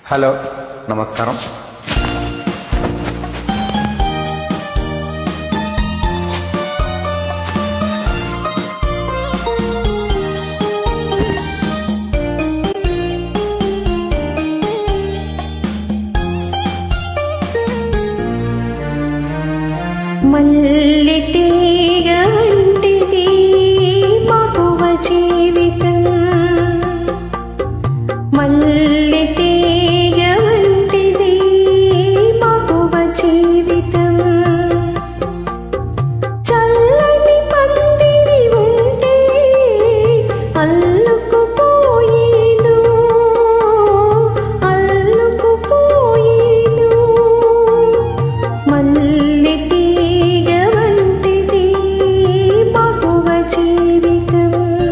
hello నమస్కారం మల్లె తీగ వంటిది మగువ జీవితం మల్లె తీగ వంటిది మగువ జీవితం చల్లని పందిరి ఉంటే అల్లుకుపోయేను అల్లుకుపోయేను మల్లె తీగ వంటిది మగువ జీవితం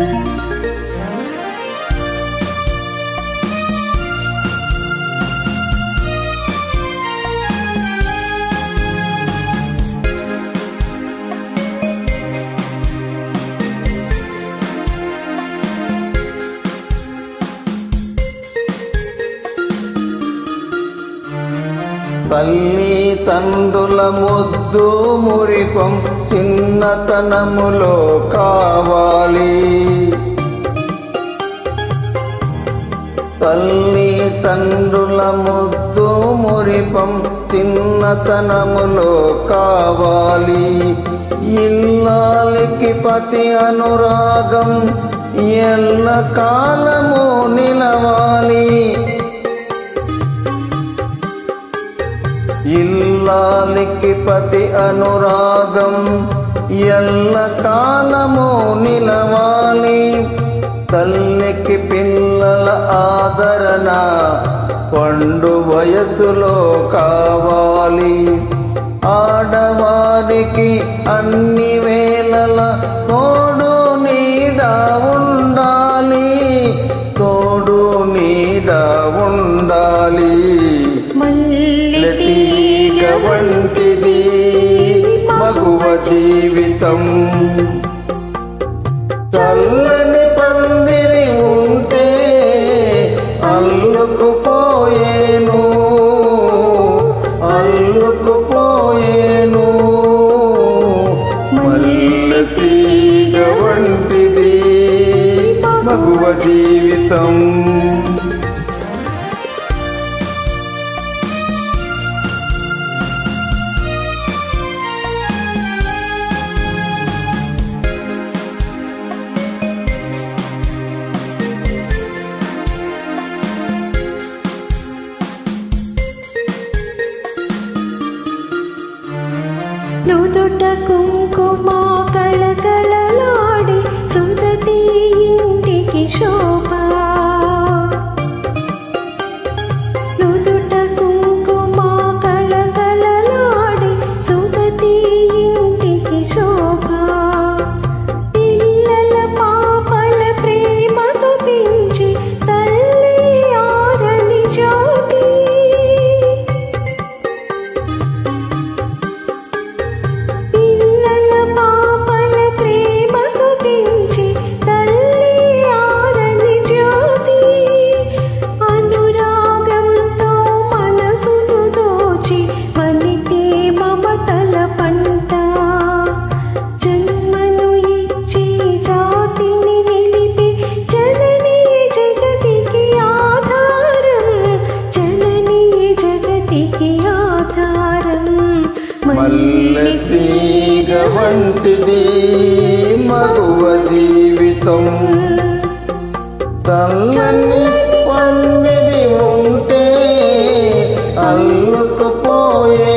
తల్లి తండ్రుల ముద్దు మురిపం చిన్నతనములో కావాలి తల్లి తండ్రుల ముద్దు మురిపం చిన్నతనములో కావాలి ఇల్లాలికి పతి అనురాగం ఎల్ల కాలము నిలవాలి ఇల్లాలికి పతి అనురాగం ఎల్ల కాలము నిలవాలి తల్లికి పిల్లల ఆదరణ పండు వయసులో కావాలి ఆడవారికి అన్ని వేళల తోడు నీడ ఉండాలి తోడు నీడ ఉండాలి మల్లె తీగ వంటిది మగువ జీవితం చల్లని పందిరి ఉంటే అల్లుకుపోయేను అల్లుకుపోయేను మల్లె తీగ వంటిది మగువ జీవితం నుదుట కుంకుమ కళకళలాడి సుందతి ఇంటికి శోభ నుదుట కుంకుమ కళకళలాడి సుందతి ఇంటికి శోభ పిల్లల పాపల ప్రేమతో పెంచి తల్లి ఆరని జ్యోతి పిల్లల పాపల ప్రేమతో పెంచి తల్లి ఆరని జ్యోతి అనురాగంతో మనసును దోచి వనితే మమతల పంట జన్మను ఇచ్చి జాతిని నిలిపి జననీ జగతికి ఆధారం జననీ జగతికి ఆధారం మల్లె తీగ వంటిది మగువ జీవితం తల్లని పందిరి ఉంటే అల్లుకుపోయే